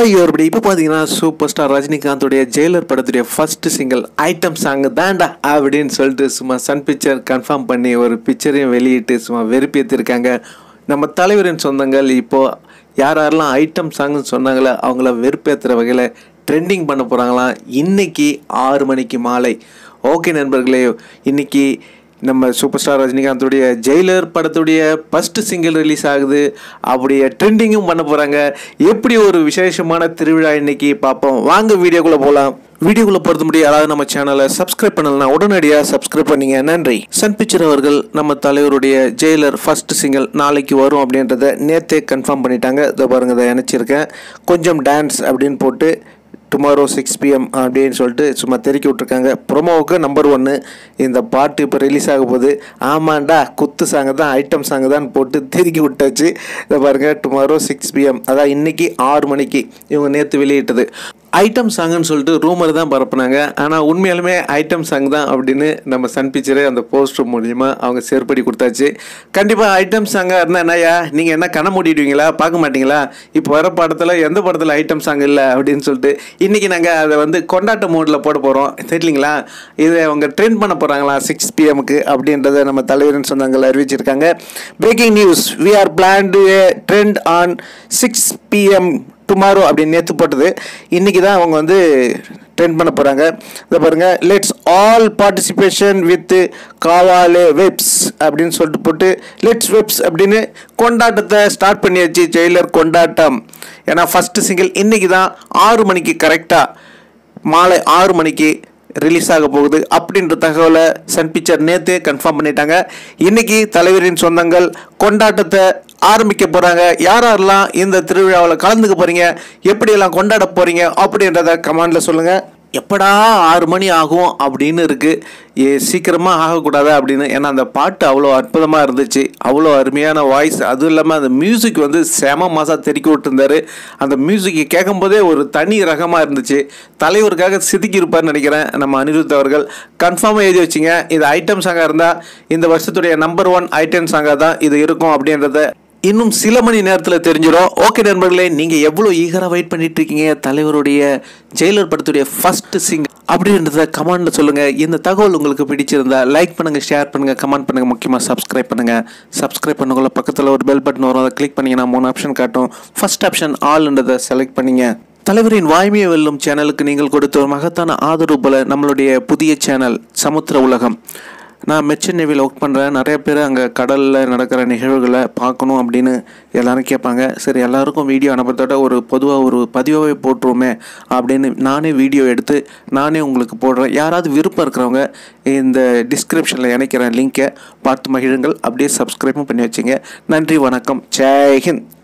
இவருடைய இப்போ பார்த்தீங்கன்னா சூப்பர் ஸ்டார் ரஜினிகாந்தோடைய ஜெயிலர் படத்துடைய ஃபர்ஸ்ட் சிங்கிள் ஐட்டம் சாங் தாண்டா அப்படின்னு சொல்லிட்டு சும்மா சன் பிக்சர் கன்ஃபார்ம் பண்ணி ஒரு பிக்சரையும் வெளியிட்டு சும்மா வெறுப்பேற்றிருக்காங்க நம்ம தலைவரின் சொந்தங்கள் இப்போது யார் யாரெல்லாம் ஐட்டம் சாங்னு சொன்னாங்களோ அவங்கள வெறுப்பேற்றுற வகையில் ட்ரெண்டிங் பண்ண போகிறாங்களாம் இன்னைக்கு ஆறு மணிக்கு மாலை ஓகே நண்பர்களே இன்னைக்கு நம்ம சூப்பர் ஸ்டார் ரஜினிகாந்தோடைய ஜெயிலர் படத்துடைய ஃபஸ்ட்டு சிங்கிள் ரிலீஸ் ஆகுது அப்படியே ட்ரெண்டிங்கும் பண்ண போகிறாங்க எப்படி ஒரு விசேஷமான திருவிழா இன்னைக்கு பார்ப்போம் வாங்க வீடியோக்குள்ளே போகலாம் வீடியோக்குள்ளே பொறுத்த முடியும் யாராவது நம்ம சேனலை சப்ஸ்கிரைப் பண்ணலனா உடனடியாக சப்ஸ்கிரைப் பண்ணீங்க நன்றி சன் பிக்சர் அவர்கள் நம்ம தலைவருடைய ஜெயிலர் ஃபர்ஸ்ட் சிங்கிள் நாளைக்கு வரும் அப்படின்றத நேற்றே கன்ஃபார்ம் பண்ணிட்டாங்க இதை பாருங்க இதை இணைச்சிருக்கேன் கொஞ்சம் டான்ஸ் அப்படின்னு போட்டு டுமாரோ சிக்ஸ் பிஎம் அப்படின்னு சொல்லிட்டு சும்மா தெருக்கி விட்ருக்காங்க ப்ரொமோவுக்கு நம்பர் ஒன்று இந்த பாட்டு இப்போ ரிலீஸ் ஆக போகுது ஆமாண்டா குத்து சாங்கு தான் ஐட்டம் சாங்கு தான் போட்டு தெருக்கி விட்டாச்சு இதை பாருங்கள் டுமாரோ சிக்ஸ் பிஎம் அதான் இன்னைக்கு ஆறு மணிக்கு இவங்க நேற்று வெளியிட்டது ஐட்டம் சாங்குன்னு சொல்லிட்டு ரூமர் தான் பரப்புனாங்க ஆனால் உண்மையாலுமே ஐட்டம் சாங் தான் அப்படின்னு நம்ம சன் பிக்சரே அந்த போஸ்டர் மூலியமாக அவங்க செயற்படி கொடுத்தாச்சு கண்டிப்பாக ஐட்டம் சாங்காக இருந்தால் என்னய்யா நீங்கள் என்ன கண்ண மூடிடுவீங்களா பார்க்க மாட்டீங்களா இப்போ வர படத்தில் எந்த படத்தில் ஐட்டம் சாங் இல்லை அப்படின்னு சொல்லிட்டு இன்றைக்கி நாங்கள் அதை வந்து கொண்டாட்ட மோடில் போட போகிறோம் தெரியலீங்களா இதை அவங்க ட்ரெண்ட் பண்ண போகிறாங்களா சிக்ஸ் பிஎம்க்கு அப்படின்றத நம்ம தலைவரின் சொந்தங்கள் அறிவிச்சிருக்காங்க breaking news we are plan to trend on six PM tomorrow அப்படின்னு நேற்று போட்டது இன்றைக்கி தான் அவங்க வந்து ட்ரெண்ட் பண்ண போகிறாங்க இதை பாருங்கள் let's all participation with Kaavaalaa vibes அப்படின்னு சொல்லிட்டு போட்டு லெட்ஸ் வெப்ஸ் அப்படின்னு கொண்டாட்டத்தை ஸ்டார்ட் பண்ணியாச்சு ஜெயிலர் கொண்டாட்டம் ஏன்னா ஃபஸ்ட்டு சிங்கிள் இன்றைக்கி தான் ஆறு மணிக்கு கரெக்டாக மாலை ஆறு மணிக்கு ரிலீஸ் ஆக போகுது அப்படின்ற தகவலை சன் பிக்சர் நேற்று கன்ஃபார்ம் பண்ணிட்டாங்க இன்னைக்கு தலைவரின் சொந்தங்கள் கொண்டாட்டத்தை ஆரம்பிக்க போகிறாங்க யார் யாரெல்லாம் இந்த திருவிழாவில் கலந்துக்க போகிறீங்க எப்படியெல்லாம் கொண்டாட போகிறீங்க அப்படின்றத கமெண்டில் சொல்லுங்கள் எப்படா ஆறு மணி ஆகும் அப்படின்னு இருக்குது ஏ சீக்கிரமாக ஆகக்கூடாதா அப்படின்னு ஏன்னா அந்த பாட்டு அவ்வளோ அற்புதமாக இருந்துச்சு அவ்வளோ அருமையான வாய்ஸ் அதுவும் இல்லாமல் அந்த மியூசிக் வந்து செம மாதம் தெருக்கி விட்டுருந்தாரு அந்த மியூசிக்கை கேட்கும்போதே ஒரு தனி ரகமாக இருந்துச்சு தலைவருக்காக சிதுக்கி இருப்பார்னு நினைக்கிறேன் நம்ம அனிருத் அவர்கள் கன்ஃபார்மாக எழுதி வச்சிங்க இது ஐட்டம் சாங்காக இருந்தால் இந்த வருஷத்துடைய நம்பர் ஒன் ஐட்டம் சாங்காக தான் இது இருக்கும் அப்படின்றத இன்னும் சில மணி நேரத்தில் தெரிஞ்சிடும் ஓகே நண்பர்களே நீங்கள் எவ்வளோ ஈகராக வெயிட் பண்ணிட்டு இருக்கீங்க தலைவருடைய ஜெயிலர் படத்துடைய ஃபர்ஸ்ட் சிங் அப்படின்றத கமெண்ட்ல சொல்லுங்கள் இந்த தகவல் உங்களுக்கு பிடிச்சிருந்தா லைக் பண்ணுங்கள் ஷேர் பண்ணுங்கள் கமெண்ட் பண்ணுங்கள் முக்கியமாக சப்ஸ்கிரைப் பண்ணுங்கள் சப்ஸ்கிரைப் பண்ணக்குள்ள பக்கத்தில் ஒரு பெல் பட்டன் வரும் அதை கிளிக் பண்ணிங்கன்னா மூணு ஆப்ஷன் காட்டும் ஃபர்ஸ்ட் ஆப்ஷன் ஆல்ன்றதை செலக்ட் பண்ணிங்க தலைவரின் வாய்மையை வெல்லும் சேனலுக்கு நீங்கள் கொடுத்த ஒரு மகத்தான ஆதரவு போல நம்மளுடைய புதிய சேனல் சமுத்திர உலகம் நான் மெச்சன் நேவியில் ஒர்க் பண்ணுறேன் நிறைய பேர் அங்கே கடலில் நடக்கிற நிகழ்வுகளை பார்க்கணும் அப்படின்னு எல்லாரும் கேட்பாங்க சரி எல்லாருக்கும் வீடியோ அனுப்புறதோட ஒரு பொதுவாக ஒரு பதிவாகவே போட்டுருவோமே அப்படின்னு நானே வீடியோ எடுத்து நானே உங்களுக்கு போடுறேன் யாராவது விருப்பம் இருக்கிறவங்க இந்த டிஸ்கிரிப்ஷனில் இணைக்கிறேன் லிங்க்கை பார்த்து மகிழுங்கள் அப்படியே சப்ஸ்கிரைபும் பண்ணி வச்சுங்க நன்றி வணக்கம் ஜெய் ஹிந்த்